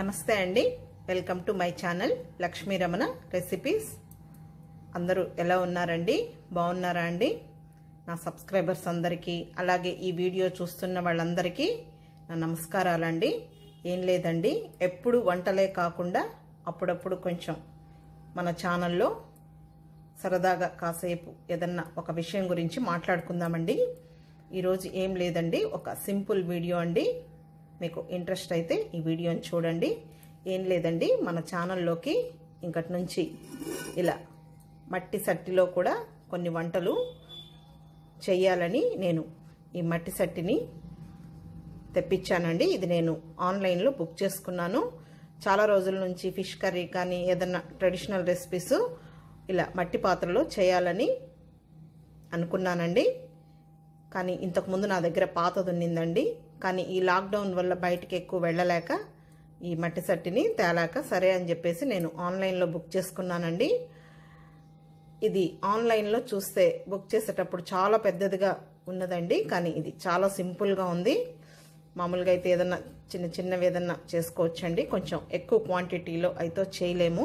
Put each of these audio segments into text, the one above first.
నమస్తే అండి welcome to my channel Lakshmi Ramana recipes అందరూ ఎలా ఉన్నారండి బాగున్నారా అండి నా సబ్స్క్రైబర్స్ అందరికీ అలాగే ఈ వీడియో చూస్తున్న వాళ్ళందరికీ నా నమస్కారాలండి ఏం లేదండి ఎప్పుడు వంటలే కాకుండా అప్పుడప్పుడు కొంచెం మన ఛానల్లో సరదాగా కాసేపు ఏదన్నా ఒక విషయం గురించి మాట్లాడుకుందామండి ఈరోజు ఏం లేదండి ఒక సింపుల్ వీడియో అండి మీకు ఇంట్రెస్ట్ అయితే ఈ వీడియోని చూడండి ఏం లేదండి మన ఛానల్లోకి ఇంకటి నుంచి ఇలా మట్టి సట్టిలో కూడా కొన్ని వంటలు చెయ్యాలని నేను ఈ మట్టి సట్టిని తెప్పించానండి ఇది నేను ఆన్లైన్లో బుక్ చేసుకున్నాను చాలా రోజుల నుంచి ఫిష్ కర్రీ కానీ ఏదన్నా ట్రెడిషనల్ రెసిపీస్ ఇలా మట్టి పాత్రలో చేయాలని అనుకున్నానండి కానీ ఇంతకుముందు నా దగ్గర పాతది ఉన్నిందండి కానీ ఈ లాక్డౌన్ వల్ల బయటికి ఎక్కువ వెళ్ళలేక ఈ మట్టి సట్టిని తేలాక సరే అని చెప్పేసి నేను ఆన్లైన్లో బుక్ చేసుకున్నానండి ఇది ఆన్లైన్లో చూస్తే బుక్ చేసేటప్పుడు చాలా పెద్దదిగా ఉన్నదండి కానీ ఇది చాలా సింపుల్గా ఉంది మామూలుగా అయితే ఏదన్నా చిన్న చిన్నవి ఏదన్నా చేసుకోవచ్చండి కొంచెం ఎక్కువ క్వాంటిటీలో అయితే చేయలేము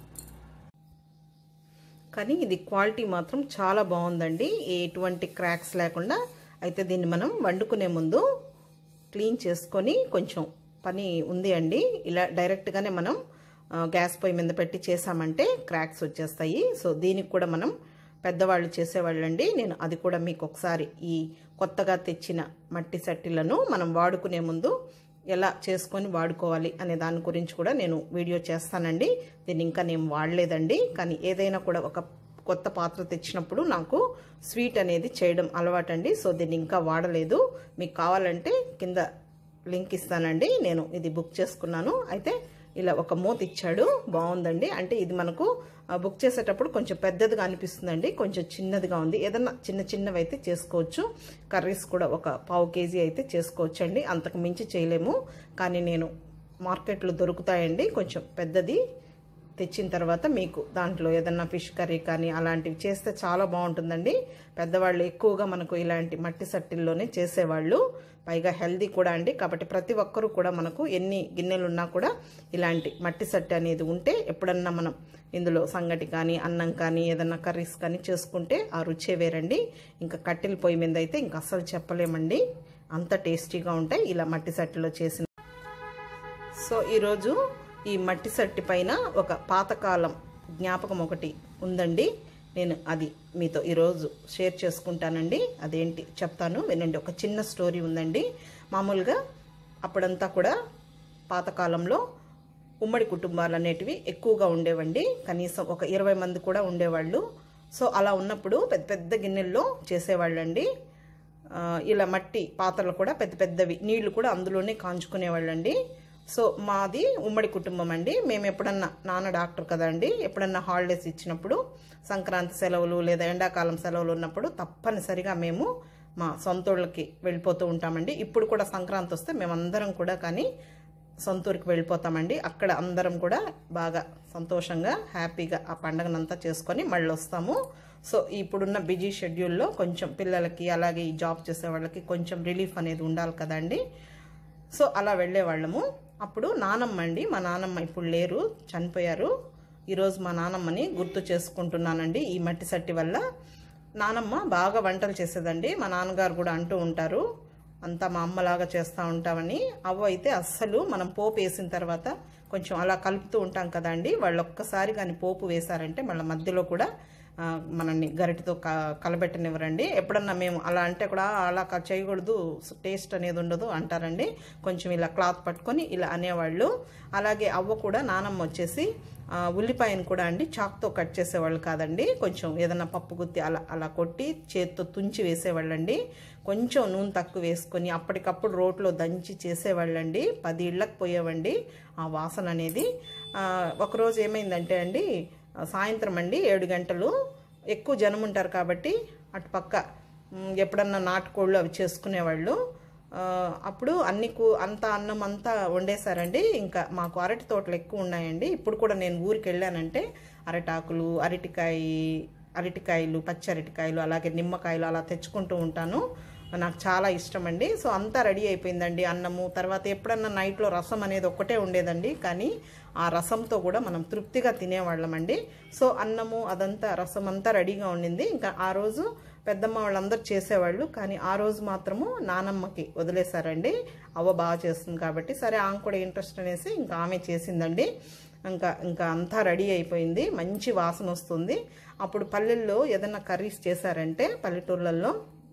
కానీ ఇది క్వాలిటీ మాత్రం చాలా బాగుందండి ఎటువంటి క్రాక్స్ లేకుండా అయితే దీన్ని మనం వండుకునే ముందు క్లీన్ చేసుకొని కొంచెం పని ఉంది అండి ఇలా డైరెక్ట్గానే మనం గ్యాస్ పొయ్యి మీద పెట్టి చేసామంటే క్రాక్స్ వచ్చేస్తాయి సో దీనికి కూడా మనం పెద్దవాళ్ళు చేసేవాళ్ళండి నేను అది కూడా మీకు ఒకసారి ఈ కొత్తగా తెచ్చిన మట్టి సట్టిలను మనం వాడుకునే ముందు ఎలా చేసుకొని వాడుకోవాలి అనే దాని గురించి కూడా నేను వీడియో చేస్తానండి దీన్ని ఇంకా నేను వాడలేదండి కానీ ఏదైనా కూడా ఒక కొత్త పాత్ర తెచ్చినప్పుడు నాకు స్వీట్ అనేది చేయడం అలవాటండి సో దీన్ని ఇంకా వాడలేదు మీకు కావాలంటే కింద లింక్ ఇస్తానండి నేను ఇది బుక్ చేసుకున్నాను అయితే ఇలా ఒక మూత ఇచ్చాడు బాగుందండి అంటే ఇది మనకు బుక్ చేసేటప్పుడు కొంచెం పెద్దదిగా అనిపిస్తుందండి కొంచెం చిన్నదిగా ఉంది ఏదన్నా చిన్న చిన్నవి అయితే చేసుకోవచ్చు కర్రీస్ కూడా ఒక పావు కేజీ అయితే చేసుకోవచ్చు అండి అంతకు మించి చేయలేము కానీ నేను మార్కెట్లో దొరుకుతాయండి కొంచెం పెద్దది తెచ్చిన తర్వాత మీకు దాంట్లో ఏదన్నా ఫిష్ కర్రీ కానీ అలాంటివి చేస్తే చాలా బాగుంటుందండి పెద్దవాళ్ళు ఎక్కువగా మనకు ఇలాంటి మట్టి సట్టిల్లోనే చేసేవాళ్ళు పైగా హెల్దీ కూడా అండి కాబట్టి ప్రతి ఒక్కరూ కూడా మనకు ఎన్ని గిన్నెలు ఉన్నా కూడా ఇలాంటి మట్టి సట్టి అనేది ఉంటే ఎప్పుడన్నా మనం ఇందులో సంగటి కానీ అన్నం కానీ ఏదన్నా కర్రీస్ కానీ చేసుకుంటే ఆ రుచే వేరండి ఇంకా కట్టెల పొయ్యి మీద అయితే ఇంకా అస్సలు చెప్పలేమండి అంత టేస్టీగా ఉంటాయి ఇలా మట్టి సట్టిలో చేసిన సో ఈరోజు ఈ మట్టి సట్టి పైన ఒక పాతకాలం జ్ఞాపకం ఒకటి ఉందండి నేను అది మీతో ఈరోజు షేర్ చేసుకుంటానండి అదేంటి చెప్తాను వినండి ఒక చిన్న స్టోరీ ఉందండి మామూలుగా అప్పుడంతా కూడా పాతకాలంలో ఉమ్మడి కుటుంబాలు అనేటివి ఎక్కువగా ఉండేవండి కనీసం ఒక ఇరవై మంది కూడా ఉండేవాళ్ళు సో అలా ఉన్నప్పుడు పెద్ద పెద్ద గిన్నెల్లో చేసేవాళ్ళండి ఇలా మట్టి పాత్రలు కూడా పెద్ద పెద్దవి నీళ్లు కూడా అందులోనే కాంచుకునేవాళ్ళండి సో మాది ఉమ్మడి కుటుంబం అండి మేము ఎప్పుడన్నా నాన్న డాక్టర్ కదండి ఎప్పుడన్నా హాలిడేస్ ఇచ్చినప్పుడు సంక్రాంతి సెలవులు లేదా ఎండాకాలం సెలవులు ఉన్నప్పుడు తప్పనిసరిగా మేము మా సొంతూళ్ళకి వెళ్ళిపోతూ ఉంటామండి ఇప్పుడు కూడా సంక్రాంతి వస్తే మేమందరం కూడా కానీ సొంతూరికి వెళ్ళిపోతామండి అక్కడ అందరం కూడా బాగా సంతోషంగా హ్యాపీగా ఆ పండగనంతా చేసుకొని మళ్ళీ వస్తాము సో ఇప్పుడున్న బిజీ షెడ్యూల్లో కొంచెం పిల్లలకి అలాగే ఈ జాబ్ చేసే వాళ్ళకి కొంచెం రిలీఫ్ అనేది ఉండాలి కదండి సో అలా వెళ్ళేవాళ్ళము అప్పుడు నానమ్మ అండి మా నానమ్మ ఇప్పుడు లేరు చనిపోయారు ఈరోజు మా నానమ్మని గుర్తు చేసుకుంటున్నానండి ఈ మట్టి సట్టి వల్ల నానమ్మ బాగా వంటలు చేసేదండి మా నాన్నగారు కూడా అంటూ ఉంటారు అంతా మా అమ్మలాగా చేస్తూ ఉంటామని అవ్వ అయితే అస్సలు మనం పోపు వేసిన తర్వాత కొంచెం అలా కలుపుతూ ఉంటాం కదండి వాళ్ళు ఒక్కసారి కానీ పోపు వేశారంటే మళ్ళీ మధ్యలో కూడా మనల్ని గరిటితో క కలబెట్టనివ్వరండి ఎప్పుడన్నా మేము అలా అంటే కూడా అలా చేయకూడదు టేస్ట్ అనేది ఉండదు అంటారండి కొంచెం ఇలా క్లాత్ పట్టుకొని ఇలా అనేవాళ్ళు అలాగే అవ్వ కూడా నానమ్మ వచ్చేసి ఉల్లిపాయను కూడా అండి చాక్తో కట్ చేసేవాళ్ళు కాదండి కొంచెం ఏదన్నా పప్పు గుత్తి అలా అలా కొట్టి చేత్తో తుంచి వేసేవాళ్ళండి కొంచెం నూనె తక్కువ వేసుకొని అప్పటికప్పుడు రోట్లో దంచి చేసేవాళ్ళండి పది ఇళ్ళకి పోయేవండి ఆ వాసన అనేది ఒకరోజు ఏమైందంటే అండి సాయంత్రం అండి ఏడు గంటలు ఎక్కువ జనం ఉంటారు కాబట్టి అటు పక్క ఎప్పుడన్నా నాటుకోళ్ళు అవి చేసుకునేవాళ్ళు అప్పుడు అన్ని కూ అంత అన్నం అంతా వండేశారండి ఇంకా మాకు అరటి తోటలు ఎక్కువ ఉన్నాయండి ఇప్పుడు కూడా నేను ఊరికి వెళ్ళానంటే అరటాకులు అరటికాయ అరటికాయలు పచ్చి అరటికాయలు అలాగే నిమ్మకాయలు అలా తెచ్చుకుంటూ ఉంటాను నాకు చాలా ఇష్టం అండి సో అంతా రెడీ అయిపోయిందండి అన్నము తర్వాత ఎప్పుడన్నా నైట్లో రసం అనేది ఒక్కటే ఉండేదండి కానీ ఆ రసంతో కూడా మనం తృప్తిగా తినేవాళ్ళమండి సో అన్నము అదంతా రసం అంతా రెడీగా ఉండింది ఇంకా ఆ రోజు పెద్దమ్మ వాళ్ళందరూ చేసేవాళ్ళు కానీ ఆ రోజు మాత్రము నానమ్మకి వదిలేశారండి అవ్వ బాగా చేస్తుంది కాబట్టి సరే ఆమె కూడా ఇంట్రెస్ట్ అనేసి ఇంకా ఆమె చేసిందండి ఇంకా ఇంకా అంతా రెడీ అయిపోయింది మంచి వాసన వస్తుంది అప్పుడు పల్లెల్లో ఏదైనా కర్రీస్ చేశారంటే పల్లెటూర్లలో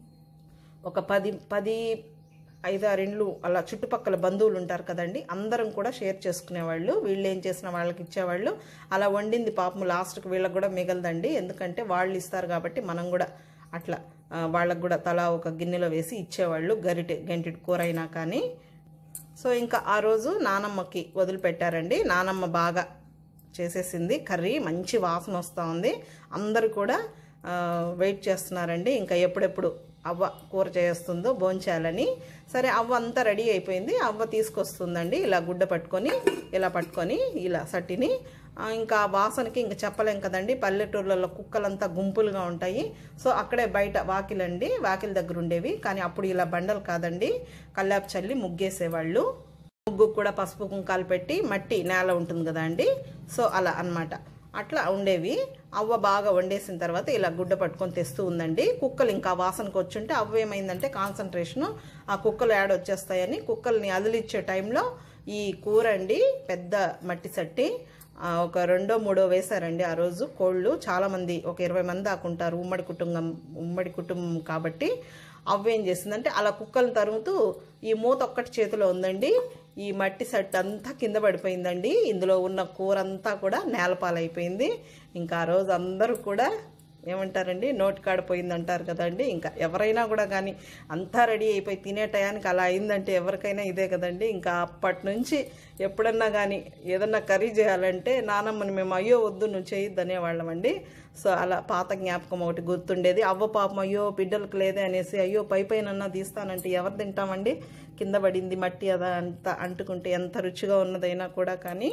ఒక పది పది ఐదు ఆరిండ్లు అలా చుట్టుపక్కల బంధువులు ఉంటారు కదండి అందరం కూడా షేర్ చేసుకునేవాళ్ళు వీళ్ళు ఏం చేసిన వాళ్ళకి ఇచ్చేవాళ్ళు అలా వండింది పాపం లాస్ట్కి వీళ్ళకి కూడా మిగలదండి ఎందుకంటే వాళ్ళు ఇస్తారు కాబట్టి మనం కూడా అట్లా ఆ, వాళ్ళకు కూడా తలా ఒక గిన్నెలో వేసి ఇచ్చేవాళ్ళు గరిటె గంటిటి కూర అయినా కానీ సో ఇంకా ఆ రోజు నానమ్మకి వదిలిపెట్టారండి నానమ్మ బాగా చేసేసింది కర్రీ మంచి వాసన వస్తూ ఉంది అందరూ కూడా ఆ, వెయిట్ చేస్తున్నారండి ఇంకా ఎప్పుడెప్పుడు అవ్వ కూర చేస్తుందో భోంచేయాలని సరే అవ్వ అంతా రెడీ అయిపోయింది అవ్వ తీసుకొస్తుందండి ఇలా గుడ్డ పట్టుకొని ఇలా పట్టుకొని ఇలా సట్టిని ఆ, ఇంకా ఆ వాసనకి ఇంకా చెప్పలేం కదండి పల్లెటూర్లలో కుక్కలంతా గుంపులుగా ఉంటాయి సో అక్కడే బయట వాకిలండి వాకిల దగ్గర ఉండేవి కానీ అప్పుడు ఇలా బండలు కాదండి కల్లాపు చల్లి ముగ్గేసేవాళ్ళు ముగ్గు కూడా పసుపు కుంకాలు పెట్టి మట్టి నేల ఉంటుంది కదా అండి సో అలా అన్నమాట అట్లా ఉండేవి అవ్వ బాగా వండేసిన తర్వాత ఇలా గుడ్డ పట్టుకొని తెస్తూ ఉందండి కుక్కలు ఇంకా వాసనకు వచ్చుంటే అవ్వ ఏమైందంటే కాన్సన్ట్రేషను ఆ కుక్కలు యాడ్ వచ్చేస్తాయని కుక్కల్ని అదిలిచ్చే టైంలో ఈ కూర అండి పెద్ద మట్టి సట్టి ఆ, ఒక రెండో మూడో వేశారండి ఆ రోజు కోళ్ళు చాలామంది ఒక ఇరవై మంది దాకుంటారు ఉమ్మడి కుటుంబం ఉమ్మడి కుటుంబం కాబట్టి అవ్వేం చేసిందంటే అలా కుక్కలను తరుగుతూ ఈ మూత ఒక్కటి చేతిలో ఉందండి ఈ మట్టి సెట్ అంతా కింద పడిపోయిందండి ఇందులో ఉన్న కూర అంతా కూడా నేలపాలైపోయింది ఇంకా ఆ రోజు అందరూ కూడా ఏమంటారండి నోటి కాడ పోయింది అంటారు కదండి ఇంకా ఎవరైనా కూడా కానీ అంతా రెడీ అయిపోయి తినే టయానికి అలా అయిందంటే ఎవరికైనా ఇదే కదండి ఇంకా అప్పటి నుంచి ఎప్పుడన్నా కానీ ఏదన్నా కర్రీ చేయాలంటే నానమ్మని మేము అయ్యో వద్దు నువ్వు చేయొద్దు అనేవాళ్ళమండి సో అలా పాత జ్ఞాపకం ఒకటి గుర్తుండేది అవ్వ పాపం అయ్యో బిడ్డలకు లేదే అనేసి అయ్యో పై పైన తీస్తానంటే ఎవరు తింటామండి కింద పడింది మట్టి అదా అంత అంటుకుంటే ఎంత రుచిగా ఉన్నదైనా కూడా కానీ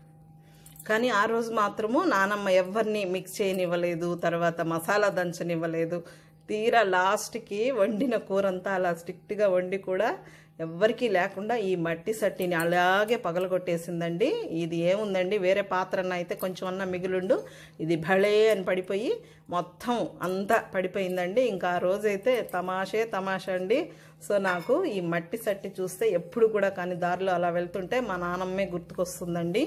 కానీ ఆ రోజు మాత్రము నానమ్మ ఎవరిని మిక్స్ చేయనివ్వలేదు తర్వాత మసాలా దంచనివ్వలేదు తీరా లాస్ట్కి వండిన కూర అంతా అలా స్ట్రిక్ట్గా వండి కూడా ఎవ్వరికీ లేకుండా ఈ మట్టి సట్టిని అలాగే పగలగొట్టేసిందండి ఇది ఏముందండి వేరే పాత్రన అయితే కొంచెం అన్న మిగులుండు ఇది భళే అని పడిపోయి మొత్తం అంతా పడిపోయిందండి ఇంకా ఆ రోజైతే తమాషే తమాషా అండి సో నాకు ఈ మట్టి సట్టి చూస్తే ఎప్పుడు కూడా కానీ దారిలో అలా వెళ్తుంటే మా నానమ్మే గుర్తుకొస్తుందండి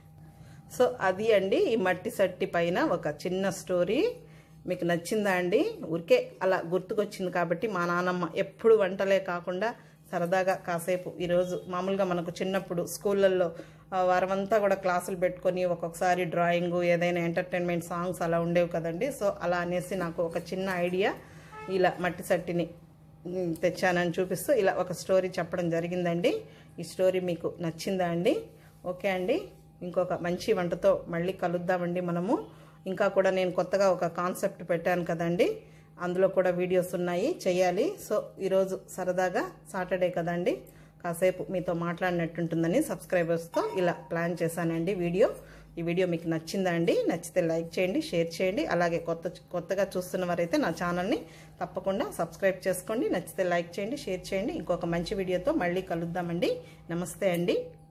సో అది అండి ఈ మట్టి సట్టి పైన ఒక చిన్న స్టోరీ మీకు నచ్చిందా అండి ఊరికే అలా గుర్తుకొచ్చింది కాబట్టి మా నాన్నమ్మ ఎప్పుడు వంటలే కాకుండా సరదాగా కాసేపు ఈరోజు మామూలుగా మనకు చిన్నప్పుడు స్కూళ్ళల్లో ఆ, వారమంతా కూడా క్లాసులు పెట్టుకొని ఒక్కొక్కసారి డ్రాయింగ్ ఏదైనా ఎంటర్టైన్మెంట్ సాంగ్స్ అలా ఉండేవి కదండి సో అలా అనేసి నాకు ఒక చిన్న ఐడియా ఇలా మట్టి సట్టిని ఉమ్, తెచ్చానని చూపిస్తూ ఇలా ఒక స్టోరీ చెప్పడం జరిగిందండి ఈ స్టోరీ మీకు నచ్చిందా అండి ఓకే అండి ఇంకొక మంచి వంటతో మళ్ళీ కలుద్దామండి మనము ఇంకా కూడా నేను కొత్తగా ఒక కాన్సెప్ట్ పెట్టాను కదండి అందులో కూడా వీడియోస్ ఉన్నాయి చేయాలి సో ఈరోజు సరదాగా సాటర్డే కదండి కాసేపు మీతో మాట్లాడినట్టుంటుందని సబ్స్క్రైబర్స్తో ఇలా ప్లాన్ చేశానండి వీడియో ఈ వీడియో మీకు నచ్చిందా అండి నచ్చితే లైక్ చేయండి షేర్ చేయండి అలాగే కొత్త కొత్తగా చూస్తున్న వారైతే నా ఛానల్ని తప్పకుండా సబ్స్క్రైబ్ చేసుకోండి నచ్చితే లైక్ చేయండి షేర్ చేయండి ఇంకొక మంచి వీడియోతో మళ్ళీ కలుద్దామండి నమస్తే అండి